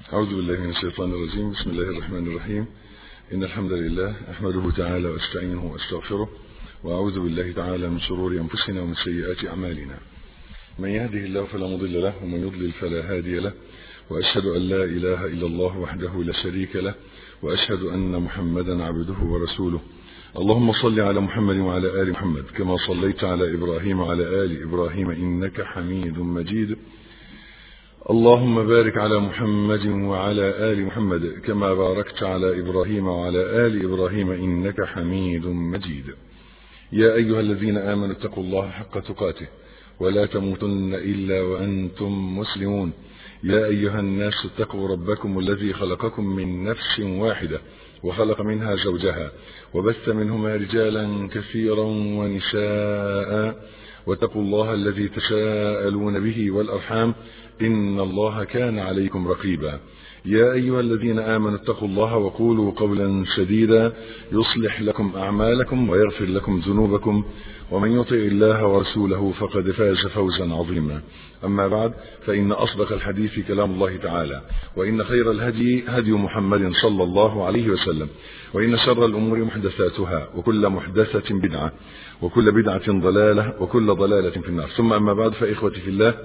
أعوذ بالله من الشيطان الرجيم بسم الله الرحمن الرحيم إن الحمد لله أحمده تعالى وأستعينه وأستغفره وأعوذ بالله تعالى من شرور أنفسنا ومن سيئات أعمالنا من يهده الله فلا مضل له ومن يضلل فلا هادي له وأشهد أن لا إله إلا الله وحده لا شريك له وأشهد أن محمدا عبده ورسوله اللهم صل على محمد وعلى آل محمد كما صليت على إبراهيم وعلى آل إبراهيم إنك حميد مجيد اللهم بارك على محمد وعلى آل محمد كما باركت على إبراهيم وعلى آل إبراهيم إنك حميد مجيد يا أيها الذين آمنوا اتقوا الله حق تقاته ولا تموتن إلا وأنتم مسلمون يا أيها الناس اتقوا ربكم الذي خلقكم من نفس واحدة وخلق منها زوجها وبث منهما رجالا كثيرا ونساء واتقوا الله الذي تساءلون به والأرحام إن الله كان عليكم رقيبا يا أيها الذين آمنوا اتقوا الله وقولوا قولا سديدا يصلح لكم أعمالكم ويغفر لكم ذنوبكم ومن يطع الله ورسوله فقد فاز فوزا عظيما أما بعد فإن أصدق الحديث كلام الله تعالى وإن خير الهدي هدي محمد صلى الله عليه وسلم وإن شر الأمور محدثاتها وكل محدثة بدعة وكل بدعة ضلالة وكل ضلالة في النار ثم أما بعد فإخوتي في الله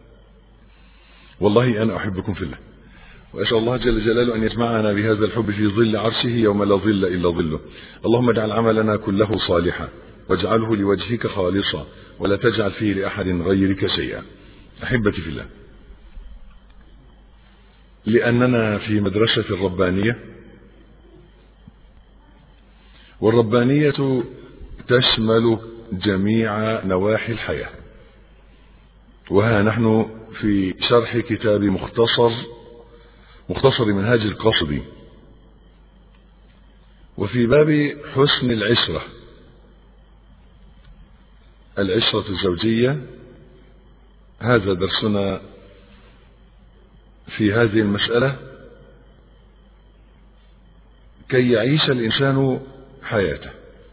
والله أنا أحبكم في الله وأسأل الله جل جلاله أن يجمعنا بهذا الحب في ظل عرشه يوم لا ظل إلا ظله اللهم اجعل عملنا كله صالحا واجعله لوجهك خالصا ولا تجعل فيه لأحد غيرك شيئا أحبتي في الله لأننا في مدرسة الربانية والربانية تشمل جميع نواحي الحياة وها نحن في شرح كتاب مختصر مختصر منهاج القصدي وفي باب حسن العشرة العشرة الزوجية هذا درسنا في هذه المسألة كي يعيش الإنسان حياته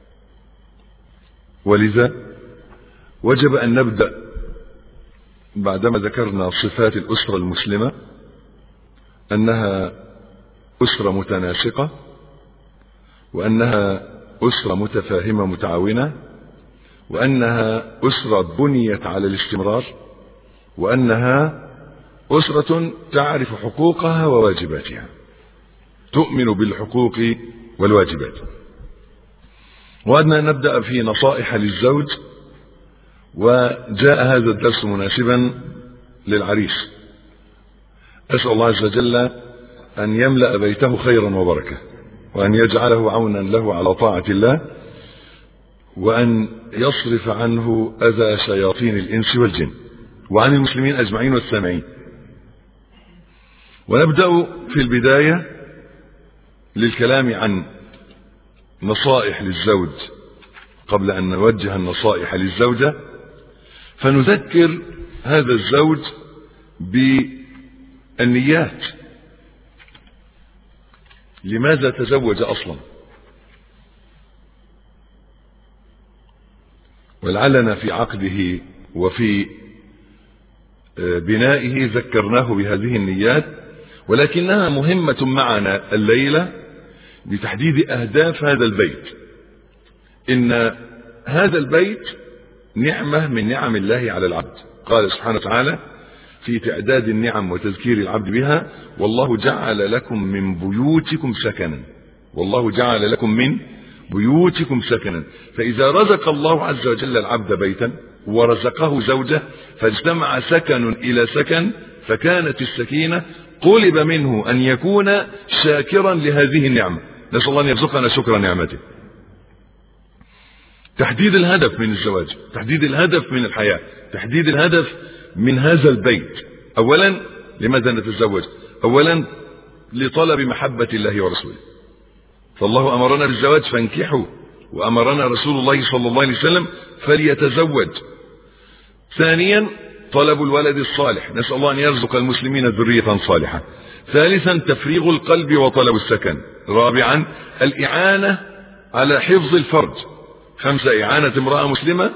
ولذا وجب أن نبدأ بعدما ذكرنا صفات الأسرة المسلمة أنها أسرة متناسقة وأنها أسرة متفاهمة متعاونة وأنها أسرة بنيت على الاستمرار وأنها أسرة تعرف حقوقها وواجباتها تؤمن بالحقوق والواجبات وأدنا نبدأ في نصائح للزوج وجاء هذا الدرس مناسبا للعريس أسأل الله عز وجل أن يملأ بيته خيرا وبركة وأن يجعله عونا له على طاعة الله وأن يصرف عنه أذى شياطين الإنس والجن وعن المسلمين أجمعين والسامعين ونبدأ في البداية للكلام عن نصائح للزوج قبل أن نوجه النصائح للزوجة فنذكر هذا الزوج بالنيات لماذا تزوج أصلا ولعلنا في عقده وفي بنائه ذكرناه بهذه النيات ولكنها مهمة معنا الليلة بتحديد أهداف هذا البيت إن هذا البيت نعمة من نعم الله على العبد قال سبحانه وتعالى في تعداد النعم وتذكير العبد بها والله جعل لكم من بيوتكم سكنا والله جعل لكم من بيوتكم سكنا فإذا رزق الله عز وجل العبد بيتا ورزقه زوجة فاجتمع سكن إلى سكن فكانت السكينة طلب منه أن يكون شاكرا لهذه النعمة نسأل الله أن يرزقنا شكر نعمته تحديد الهدف من الزواج تحديد الهدف من الحياة تحديد الهدف من هذا البيت أولا لماذا نتزوج أولا لطلب محبة الله ورسوله فالله أمرنا بالزواج فانكحوا وأمرنا رسول الله صلى الله عليه وسلم فليتزوج ثانيا طلب الولد الصالح نسأل الله أن يرزق المسلمين ذرية صالحة ثالثا تفريغ القلب وطلب السكن رابعا الإعانة على حفظ الفرج خمسة إعانة امرأة مسلمة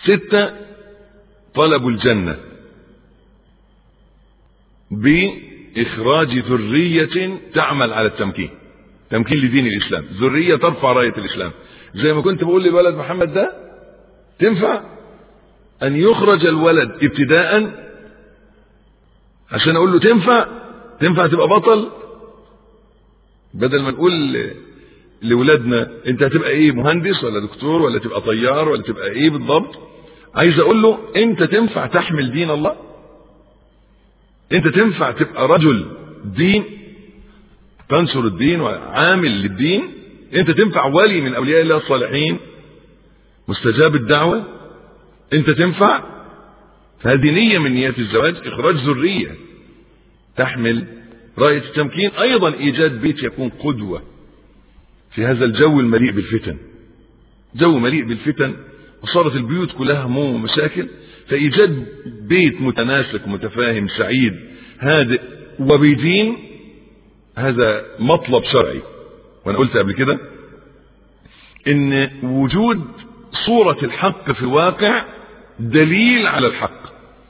ستة طلب الجنة إخراج ذرية تعمل على التمكين تمكين لدين الإسلام ذرية ترفع راية الإسلام زي ما كنت بقول لولد محمد ده تنفع أن يخرج الولد ابتداء عشان أقول له تنفع تنفع تبقى بطل بدل ما نقول لولادنا انت هتبقى ايه مهندس ولا دكتور ولا تبقى طيار ولا تبقى ايه بالضبط عايز اقول له انت تنفع تحمل دين الله انت تنفع تبقى رجل دين تنشر الدين وعامل للدين انت تنفع ولي من اولياء الله الصالحين مستجاب الدعوة انت تنفع فهذه نية من نيات الزواج اخراج ذرية تحمل راية التمكين ايضا ايجاد بيت يكون قدوة في هذا الجو المليء بالفتن جو مليء بالفتن وصارت البيوت كلها هموم ومشاكل فايجاد بيت متناسق متفاهم سعيد هادئ وبدين هذا مطلب شرعي وانا قلت قبل كده ان وجود صورة الحق في الواقع دليل على الحق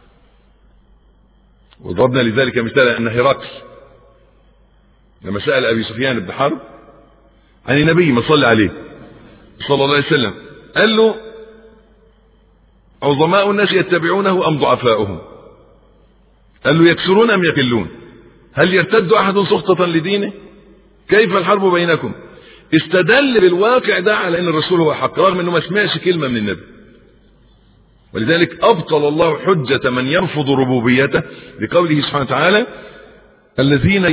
وضربنا لذلك مثالا ان هرقل لما سأل ابي سفيان بن حرب عن النبي ما صلى عليه صلى الله عليه وسلم قال له عظماء الناس يتبعونه ام ضعفاؤهم قال له يكسرون ام يقلون هل يرتد احد سخطة لدينه كيف الحرب بينكم استدل بالواقع ده على ان الرسول هو حق رغم انه ما سمعش كلمة من النبي ولذلك ابطل الله حجة من يرفض ربوبيته بقوله سبحانه وتعالى الذين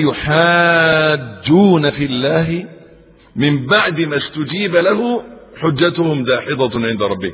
يحاجون في الله من بعد ما استجيب له حجتهم داحضة عند ربهم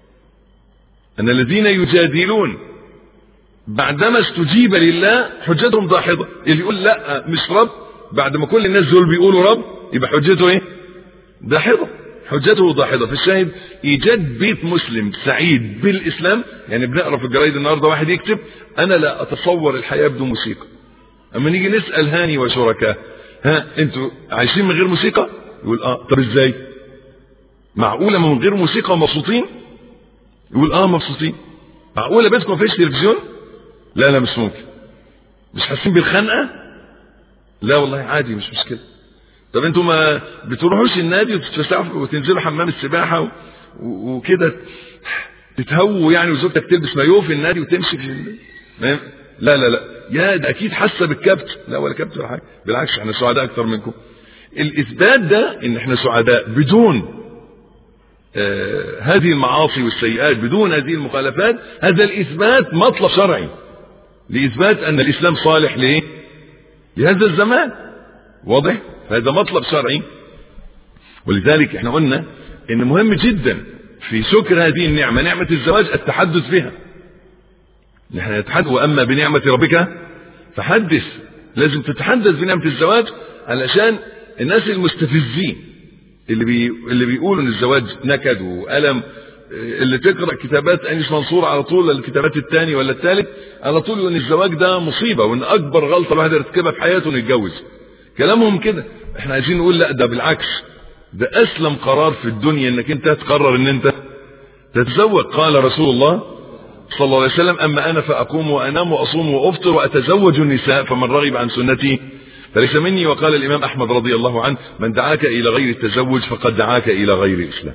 أن الذين يجادلون بعدما استجيب لله حجتهم داحضة اللي يقول لا مش رب بعد ما كل الناس دول بيقولوا رب يبقى حجته ايه داحضة حجته داحضة في الشاهد ايجاد بيت مسلم سعيد بالاسلام يعني بنقرا في الجرايد النهارده واحد يكتب انا لا اتصور الحياة بدون موسيقى اما نيجي نسال هاني وشركاه ها انتوا عايشين من غير موسيقى يقول اه طب ازاي معقولة من غير موسيقى مبسوطين يقول اه مبسوطين معقولة بيتكم ما فيش تلفزيون لا لا مش ممكن مش حاسين بالخنقة لا والله عادي مش مشكلة طب انتوا ما بتروحوش النادي وتتفسحوا وتنزلوا حمام السباحة و... و... وكده تتهووا يعني وزوجتك تلبس مايوه في النادي وتمشي في ما... لا لا لا يا ده اكيد حاسه بالكبت لا ولا كبت ولا حاجه بالعكس احنا سعداء اكتر منكم الاثبات ده ان احنا سعداء بدون آه هذه المعاصي والسيئات بدون هذه المخالفات هذا الاثبات مطلب شرعي لاثبات ان الاسلام صالح لايه لهذا الزمان واضح هذا مطلب شرعي ولذلك احنا قلنا ان مهم جدا في شكر هذه النعمة نعمة الزواج التحدث بها نحن نتحدث واما بنعمة ربك فحدث لازم تتحدث بنعمة الزواج علشان الناس المستفزين اللي بي اللي بيقولوا ان الزواج نكد والم اللي تقرا كتابات انيس منصور على طول الكتابات الثاني ولا الثالث على طول ان الزواج ده مصيبه وان اكبر غلطه الواحد يرتكبها في حياته انه يتجوز كلامهم كده احنا عايزين نقول لا ده بالعكس ده اسلم قرار في الدنيا انك انت تقرر ان انت تتزوج قال رسول الله صلى الله عليه وسلم اما انا فاقوم وانام واصوم وافطر واتزوج النساء فمن رغب عن سنتي فليس مني وقال الامام احمد رضي الله عنه من دعاك الى غير التزوج فقد دعاك الى غير الاسلام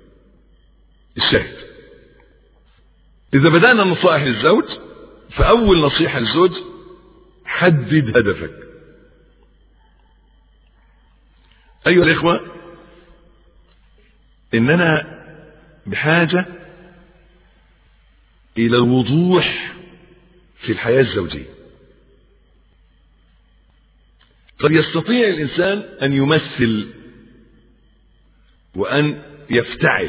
الشاهد اذا بدأنا النصائح للزوج فاول نصيحة للزوج حدد هدفك ايها الاخوة اننا بحاجة الى الوضوح في الحياة الزوجية قد يستطيع الانسان ان يمثل وان يفتعل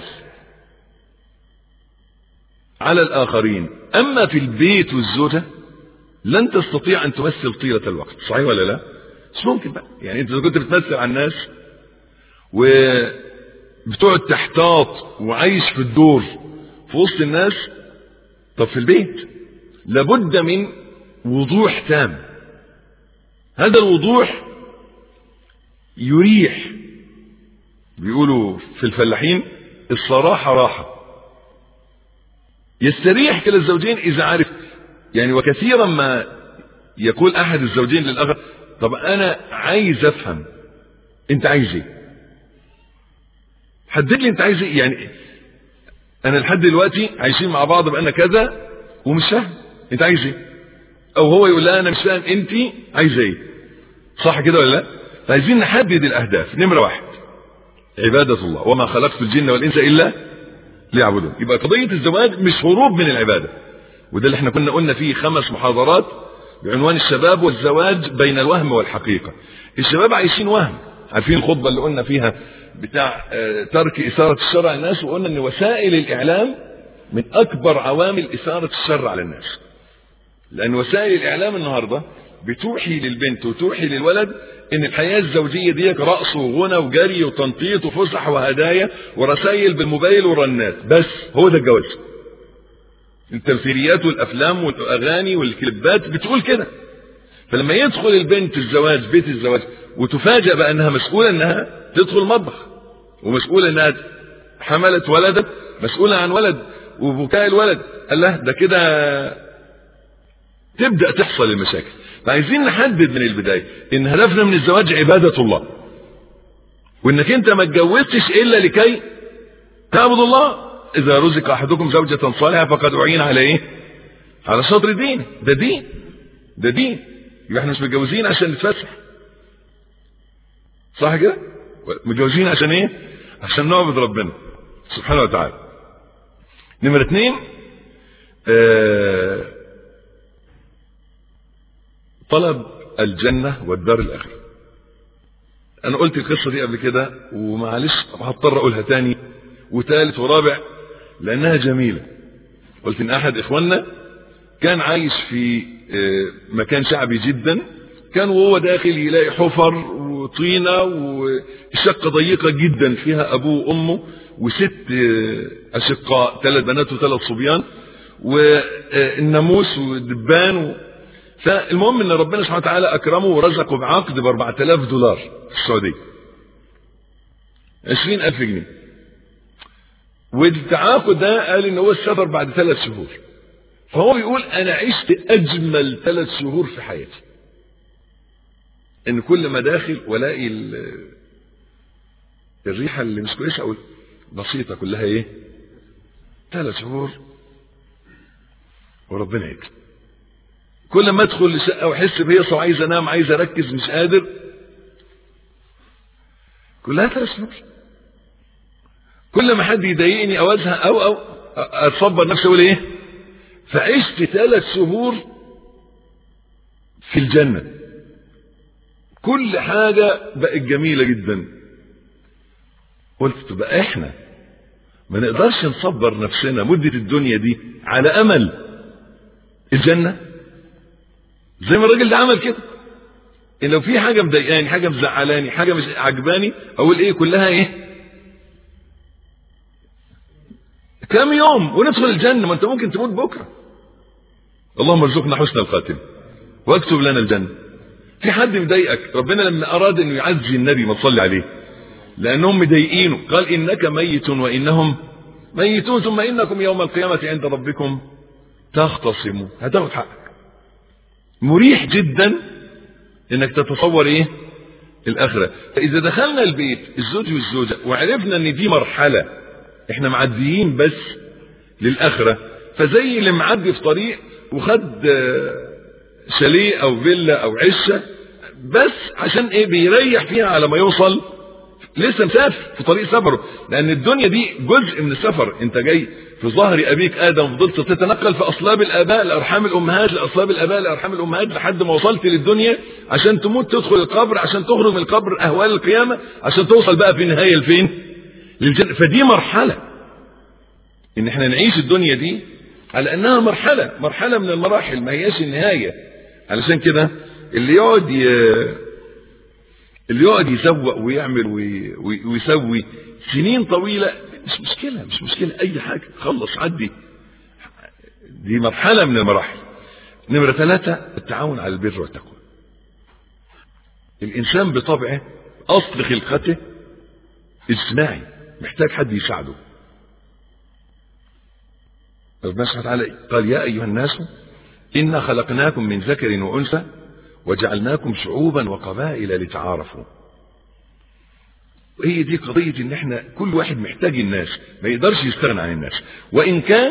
على الآخرين أما في البيت والزوجة لن تستطيع أن تمثل طيلة الوقت صحيح ولا لا مش ممكن بقى يعني أنت كنت بتمثل على الناس وبتقعد تحتاط وعايش في الدور في وسط الناس طب في البيت لابد من وضوح تام هذا الوضوح يريح بيقولوا في الفلاحين الصراحة راحة يستريح كلا الزوجين إذا عرف يعني وكثيرا ما يقول احد الزوجين للاخر طب انا عايز افهم انت عايز ايه حدد لي انت عايز ايه يعني انا لحد دلوقتي عايشين مع بعض بقالنا كذا ومش فاهم انت عايز ايه او هو يقول لا انا مش فاهم انت عايز ايه صح كده ولا لا عايزين نحدد الاهداف نمره واحد عبادة الله وما خلقت الجن والانس الا ليعبدون يبقى قضية الزواج مش هروب من العبادة وده اللي احنا كنا قلنا فيه خمس محاضرات بعنوان الشباب والزواج بين الوهم والحقيقة الشباب عايشين وهم عارفين الخطبة اللي قلنا فيها بتاع ترك إثارة الشر على الناس وقلنا ان وسائل الإعلام من أكبر عوامل إثارة الشر على الناس لأن وسائل الإعلام النهاردة بتوحي للبنت وتوحي للولد ان الحياة الزوجية دي رقص وغنى وجري وتنطيط وفسح وهدايا ورسائل بالموبايل ورنات بس هو ده الجواز التمثيليات والافلام والاغاني والكليبات بتقول كده فلما يدخل البنت الزواج بيت الزواج وتفاجأ بانها مسؤولة انها تدخل المطبخ ومسؤولة انها حملت ولدا مسؤولة عن ولد وبكاء الولد قال له ده كده تبدأ تحصل المشاكل فعايزين نحدد من البداية ان هدفنا من الزواج عبادة الله وانك انت ما اتجوزتش الا لكي تعبد الله اذا رزق احدكم زوجة صالحة فقد اعين على ايه على شطر دين ده دين ده دين يبقى احنا مش متجوزين عشان نتفسح صح كده متجوزين عشان ايه عشان نعبد ربنا سبحانه وتعالى نمرة اتنين آه طلب الجنة والدار الآخرة أنا قلت القصة دي قبل كده ومعلش هضطر أقولها تاني وثالث ورابع لأنها جميلة قلت إن أحد إخواننا كان عايش في مكان شعبي جدا كان وهو داخل يلاقي حفر وطينة وشقة ضيقة جدا فيها أبوه وأمه وست أشقاء ثلاث بنات وثلاث صبيان والناموس والدبان و... فالمهم ان ربنا سبحانه وتعالى اكرمه ورزقه بعقد ب 4000 دولار في السعوديه 20000 جنيه والتعاقد ده قال ان هو السفر بعد ثلاث شهور فهو بيقول انا عشت اجمل ثلاث شهور في حياتي ان كل ما داخل والاقي الريحه اللي مش كويسه اقول بسيطه كلها ايه ثلاث شهور وربنا يكرم كل ما ادخل الشقه واحس بهيصه وعايز انام عايز اركز مش قادر كلها ثلاث شهور كل ما حد يضايقني او ازهق او او اتصبر نفسي اقول ايه فعشت ثلاث شهور في الجنه كل حاجه بقت جميله جدا قلت تبقى احنا ما نقدرش نصبر نفسنا مده الدنيا دي على امل الجنه زي ما الراجل ده عمل كده ان لو في حاجه مضايقاني حاجه مزعلاني حاجه مش عجباني اقول ايه كلها ايه كم يوم وندخل الجنه ما انت ممكن تموت بكره اللهم ارزقنا حسن الخاتمه واكتب لنا الجنه في حد مضايقك ربنا لما اراد انه يعزي النبي ما تصلي عليه لانهم مضايقينه قال انك ميت وانهم ميتون ثم انكم يوم القيامه عند ربكم تختصموا هتاخد حقك مريح جدا انك تتصور ايه الاخرة فاذا دخلنا البيت الزوج والزوجة وعرفنا ان دي مرحلة احنا معديين بس للاخرة فزي اللي معدي في طريق وخد شاليه او فيلا او عشة بس عشان ايه بيريح فيها على ما يوصل لسه مسافر في طريق سفره لان الدنيا دي جزء من السفر انت جاي في ظهر ابيك ادم فضلت تتنقل في اصلاب الاباء لارحام الامهات لاصلاب الاباء لارحام الامهات لحد ما وصلت للدنيا عشان تموت تدخل القبر عشان تخرج من القبر اهوال القيامه عشان توصل بقى في النهايه لفين للجنه فدي مرحله ان احنا نعيش الدنيا دي على انها مرحله مرحله من المراحل ما هياش النهايه علشان كده اللي يقعد ي... اللي يقعد يسوق ويعمل وي... وي... ويسوي سنين طويله مش مشكلة مش مشكلة أي حاجة خلص عدي دي مرحلة من المراحل نمرة ثلاثة التعاون على البر والتقوى الإنسان بطبعه أصل خلقته اجتماعي محتاج حد يساعده ربنا سبحانه وتعالى قال يا أيها الناس إنا خلقناكم من ذكر وأنثى وجعلناكم شعوبا وقبائل لتعارفوا هي دي قضية ان احنا كل واحد محتاج الناس ما يقدرش يستغنى عن الناس وان كان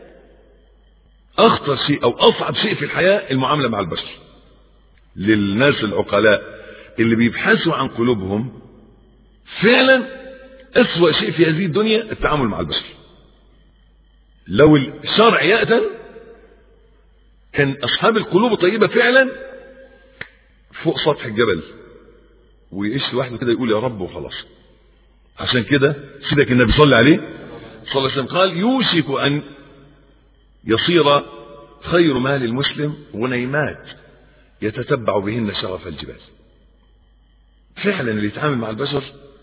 اخطر شيء او اصعب شيء في الحياة المعاملة مع البشر للناس العقلاء اللي بيبحثوا عن قلوبهم فعلا اسوأ شيء في هذه الدنيا التعامل مع البشر لو الشرع يأذن كان اصحاب القلوب الطيبة فعلا فوق سطح الجبل ويعيش لوحده كده يقول يا رب وخلاص عشان كده سيدك النبي صلى عليه صلى الله عليه وسلم قال يوشك ان يصير خير مال المسلم غنيمات يتتبع بهن شرف الجبال فعلا اللي يتعامل مع البشر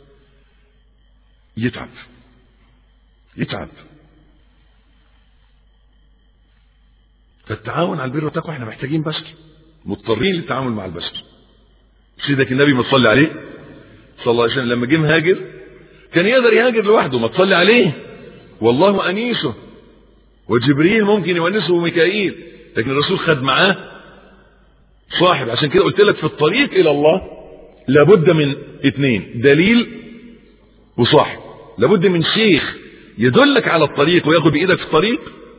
يتعب يتعب فالتعاون على البر والتقوى احنا محتاجين بشر مضطرين للتعامل مع البشر سيدك النبي ما تصلي عليه صلى الله عليه وسلم لما جه مهاجر كان يقدر يهاجر لوحده ما تصلي عليه والله انيسه وجبريل ممكن يونسه وميكائيل لكن الرسول خد معاه صاحب عشان كده قلت لك في الطريق الى الله لابد من اثنين دليل وصاحب لابد من شيخ يدلك على الطريق وياخد بايدك في الطريق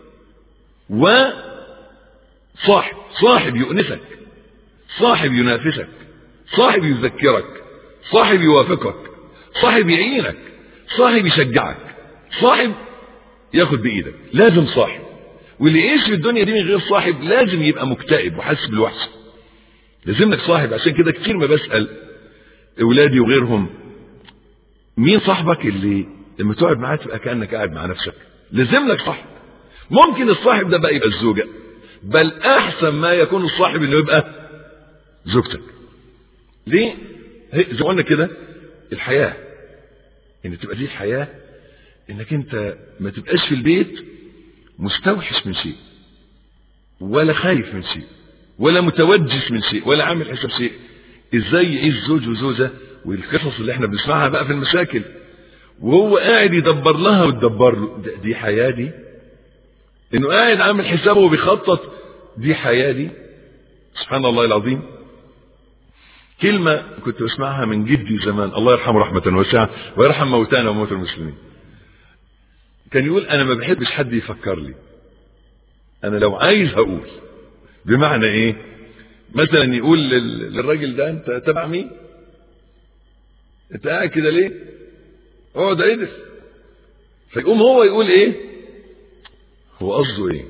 وصاحب صاحب يؤنسك صاحب ينافسك صاحب يذكرك صاحب يوافقك صاحب يعينك صاحب يشجعك صاحب ياخد بايدك لازم صاحب واللي يعيش في الدنيا دي من غير صاحب لازم يبقى مكتئب وحاسس بالوحشه لازم لك صاحب عشان كده كتير ما بسال اولادي وغيرهم مين صاحبك اللي لما تقعد معاه تبقى كانك قاعد مع نفسك لازم لك صاحب ممكن الصاحب ده بقى يبقى الزوجه بل احسن ما يكون الصاحب انه يبقى زوجتك ليه زي ما قلنا كده الحياه ان تبقى دي الحياه انك انت ما تبقاش في البيت مستوحش من شيء ولا خايف من شيء ولا متوجس من شيء ولا عامل حساب شيء ازاي يعيش زوج وزوجه والقصص اللي احنا بنسمعها بقى في المشاكل وهو قاعد يدبر لها وتدبر له دي حياه دي انه قاعد عامل حسابه وبيخطط دي حياه دي سبحان الله العظيم كلمة كنت بسمعها من جدي زمان الله يرحمه رحمة واسعة ويرحم موتانا وموتى المسلمين كان يقول أنا ما بحبش حد يفكر لي أنا لو عايز هقول بمعنى إيه مثلا يقول للراجل ده أنت تبع مين أنت قاعد كده ليه اقعد ادرس فيقوم هو يقول إيه هو قصده إيه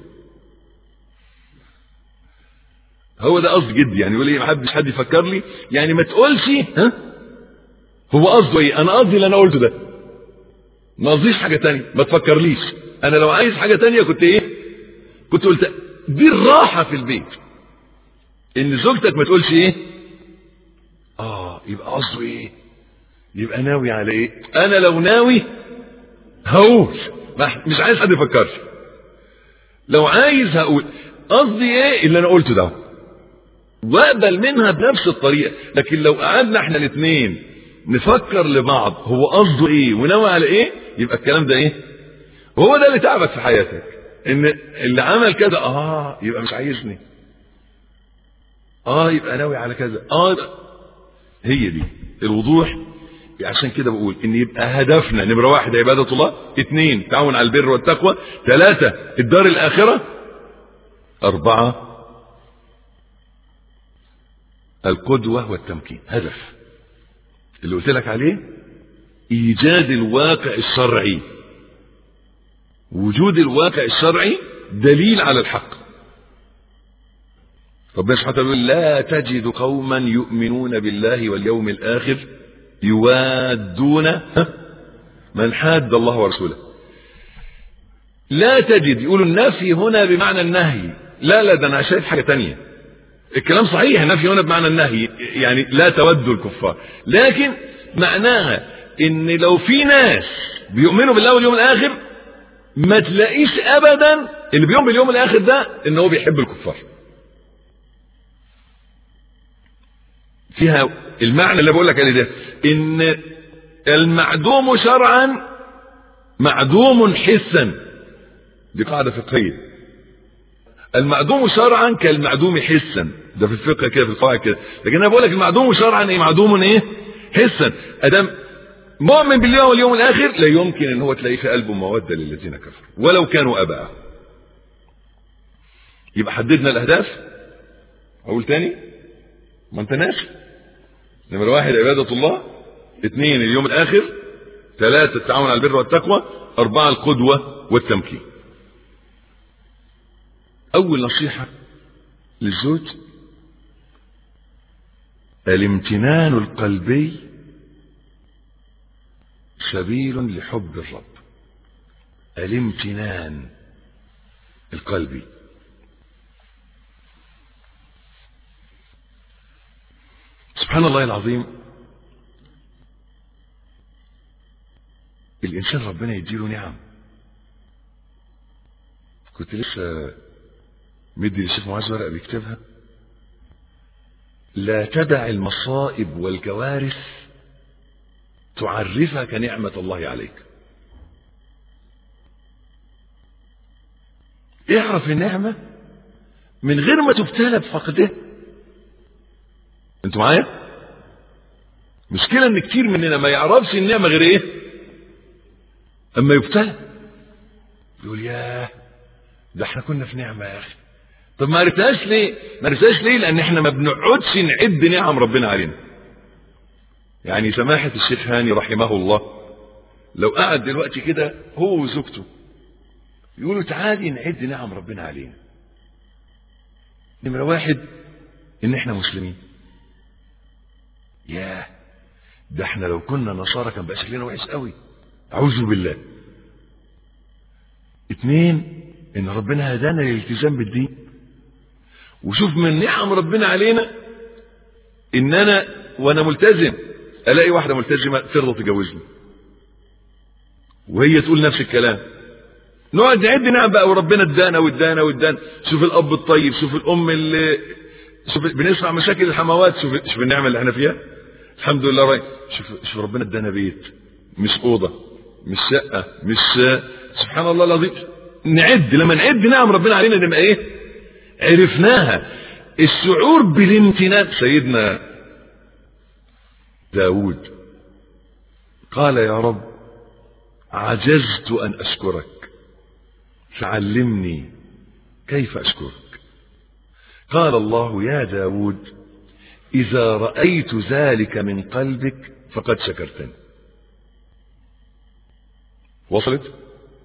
هو ده قصد جدي يعني يقول ايه ما حدش حد يفكر لي يعني ما تقولش ها هو قصده ايه انا قصدي اللي انا قلته ده ما قصديش حاجه تانية ما تفكرليش انا لو عايز حاجه تانية كنت ايه كنت قلت دي الراحه في البيت ان زوجتك ما تقولش ايه اه يبقى قصده ايه يبقى ناوي على ايه انا لو ناوي هقول مش عايز حد يفكرش لو عايز هقول قصدي ايه اللي انا قلته ده واقبل منها بنفس الطريقه لكن لو قعدنا احنا الاثنين نفكر لبعض هو قصده ايه وناوي على ايه يبقى الكلام ده ايه هو ده اللي تعبك في حياتك ان اللي عمل كذا اه يبقى مش عايزني اه يبقى ناوي على كذا اه هي دي الوضوح عشان كده بقول ان يبقى هدفنا نمره واحد عباده الله اثنين تعاون على البر والتقوى ثلاثه الدار الاخره اربعه القدوة والتمكين هدف اللي قلت لك عليه إيجاد الواقع الشرعي وجود الواقع الشرعي دليل على الحق ربنا سبحانه وتعالى يقول لا تجد قوما يؤمنون بالله واليوم الآخر يوادون من حاد الله ورسوله لا تجد يقولوا النفي هنا بمعنى النهي لا لا ده انا شايف حاجه تانية الكلام صحيح النفي هنا بمعنى النهي يعني لا تودوا الكفار لكن معناها ان لو في ناس بيؤمنوا بالله واليوم الاخر ما تلاقيش ابدا اللي بيؤمن باليوم الاخر ده ان هو بيحب الكفار فيها المعنى اللي بقول لك عليه ده ان المعدوم شرعا معدوم حسا دي قاعده فقهيه المعدوم شرعا كالمعدوم حسا ده في الفقه كده في القواعد كده لكن انا بقول لك المعدوم شرعا ايه معدوم ايه حسا ادم مؤمن بالله واليوم الاخر لا يمكن ان هو تلاقيه في قلبه موده للذين كفروا ولو كانوا اباءه يبقى حددنا الاهداف اقول تاني ما انت ناسي نمرة واحد عبادة الله اثنين اليوم الاخر ثلاثة التعاون على البر والتقوى اربعة القدوة والتمكين اول نصيحة للزوج الامتنان القلبي سبيل لحب الرب الامتنان القلبي سبحان الله العظيم الإنسان ربنا يديله نعم كنت لسه مدي للشيخ معاذ ورقة بيكتبها لا تدع المصائب والكوارث تعرفك نعمة الله عليك اعرف النعمة من غير ما تبتلى بفقدها انتوا معايا مشكلة ان كتير مننا ما يعرفش النعمة غير ايه اما يبتلى يقول ياه ده احنا كنا في نعمة يا اخي طب ما عرفتهاش ليه ما عرفتهاش ليه لان احنا ما بنقعدش نعد نعم ربنا علينا يعني سماحة الشيخ هاني رحمه الله لو قعد دلوقتي كده هو وزوجته يقولوا تعالي نعد نعم ربنا علينا نمرة واحد ان احنا مسلمين ياه ده احنا لو كنا نصارى كان بقى شكلنا وحش قوي اعوذ بالله اتنين ان ربنا هدانا للالتزام بالدين وشوف من نعم ربنا علينا ان انا وانا ملتزم الاقي واحده ملتزمه ترضى تجوزني وهي تقول نفس الكلام نقعد نعد نعم بقى وربنا ادانا وادانا وادانا شوف الاب الطيب شوف الام اللي شوف بنسمع مشاكل الحموات شوف شوف النعمه اللي احنا فيها الحمد لله راي شوف شوف ربنا ادانا بيت مش اوضه مش شقه مش سبحان الله العظيم نعد لما نعد نعم ربنا علينا نبقى ايه عرفناها الشعور بالامتنان سيدنا داود قال يا رب عجزت أن أشكرك فعلمني كيف أشكرك قال الله يا داود إذا رأيت ذلك من قلبك فقد شكرتني وصلت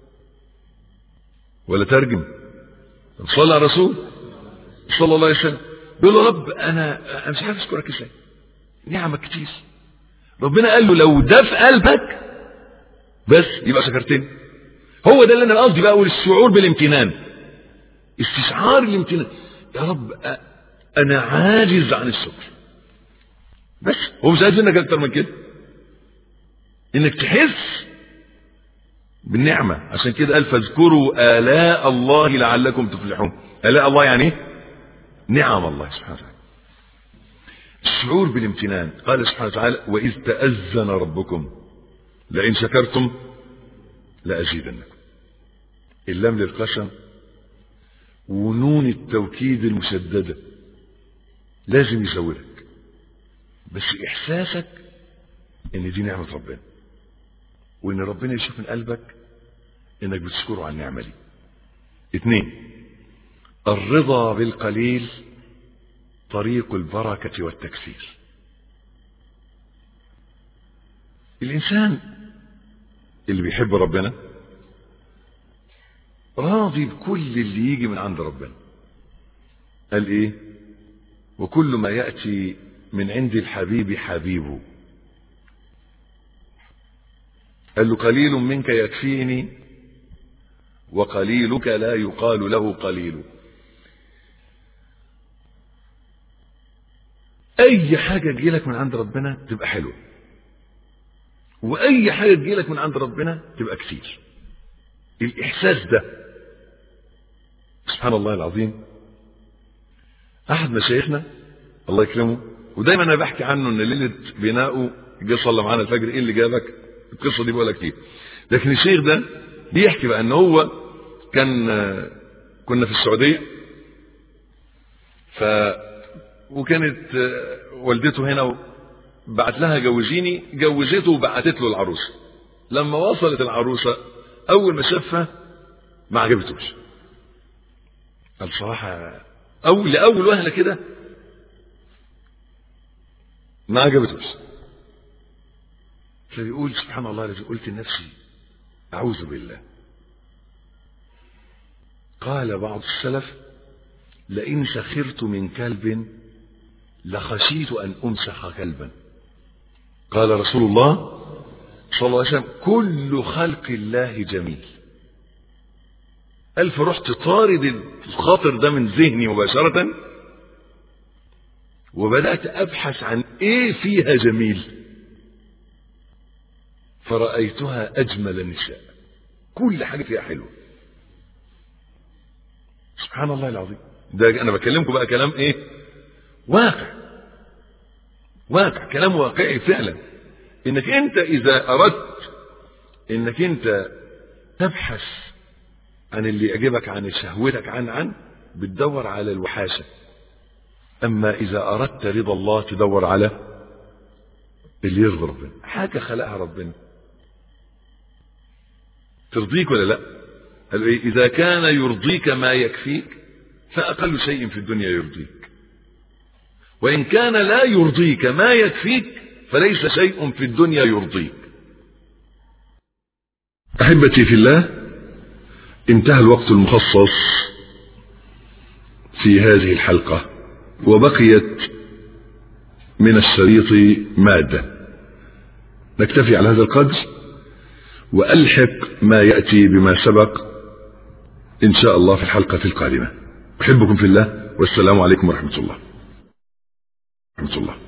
ولا ترجم صلى على رسول صلى الله عليه وسلم بيقول له رب انا انا مش عارف اشكرك ازاي نعمك كتير ربنا قال له لو ده في قلبك بس يبقى شكرتني هو ده اللي انا قصدي بقى اقول الشعور بالامتنان استشعار الامتنان يا رب انا عاجز عن الشكر بس هو مش عايز منك اكتر من كده انك تحس بالنعمة عشان كده قال فاذكروا آلاء الله لعلكم تفلحون آلاء الله يعني ايه نعم الله سبحانه وتعالى الشعور بالامتنان قال سبحانه وتعالى وإذ تأذن ربكم لئن شكرتم لأزيدنكم اللام للقسم ونون التوكيد المشددة لازم يزودك بس إحساسك إن دي نعمة ربنا وإن ربنا يشوف من قلبك إنك بتشكره على النعمة دي اثنين الرضا بالقليل طريق البركة والتكسير الإنسان اللي بيحب ربنا راضي بكل اللي يجي من عند ربنا قال ايه وكل ما يأتي من عند الحبيب حبيبه قال له قليل منك يكفيني وقليلك لا يقال له قليل اي حاجة تجيلك من عند ربنا تبقى حلوة واي حاجة تجيلك من عند ربنا تبقى كتير الاحساس ده سبحان الله العظيم احد مشايخنا الله يكرمه ودايما انا بحكي عنه ان ليله بنائه جه صلى معانا الفجر ايه اللي جابك القصه دي بقولها كتير لكن الشيخ ده بيحكي بقى ان هو كان كنا في السعوديه ف وكانت والدته هنا بعت لها جوزيني جوزته وبعتت له العروسه لما وصلت العروسه اول ما شافها ما عجبتوش قال بصراحه اول لاول وهله كده ما عجبتوش فبيقول سبحان الله الذي قلت لنفسي اعوذ بالله قال بعض السلف لئن سخرت من كلب لخشيت ان امسخ كلبا قال رسول الله صلى الله عليه وسلم كل خلق الله جميل ألف رحت طارد الخاطر ده من ذهني مباشرة وبدأت أبحث عن إيه فيها جميل فرأيتها أجمل النساء كل حاجة فيها حلوة سبحان الله العظيم ده أنا بكلمكم بقى كلام إيه واقع واقع كلام واقعي فعلا انك انت اذا اردت انك انت تبحث عن اللي يعجبك عن شهوتك عن عن بتدور على الوحاشة اما اذا اردت رضا الله تدور على اللي يرضي ربنا حاجة خلقها ربنا ترضيك ولا لا قال إيه؟ اذا كان يرضيك ما يكفيك فاقل شيء في الدنيا يرضيك وان كان لا يرضيك ما يكفيك فليس شيء في الدنيا يرضيك احبتي في الله انتهى الوقت المخصص في هذه الحلقه وبقيت من الشريط ماده نكتفي على هذا القدر والحق ما ياتي بما سبق ان شاء الله في الحلقه القادمه احبكم في الله والسلام عليكم ورحمه الله ورحمه الله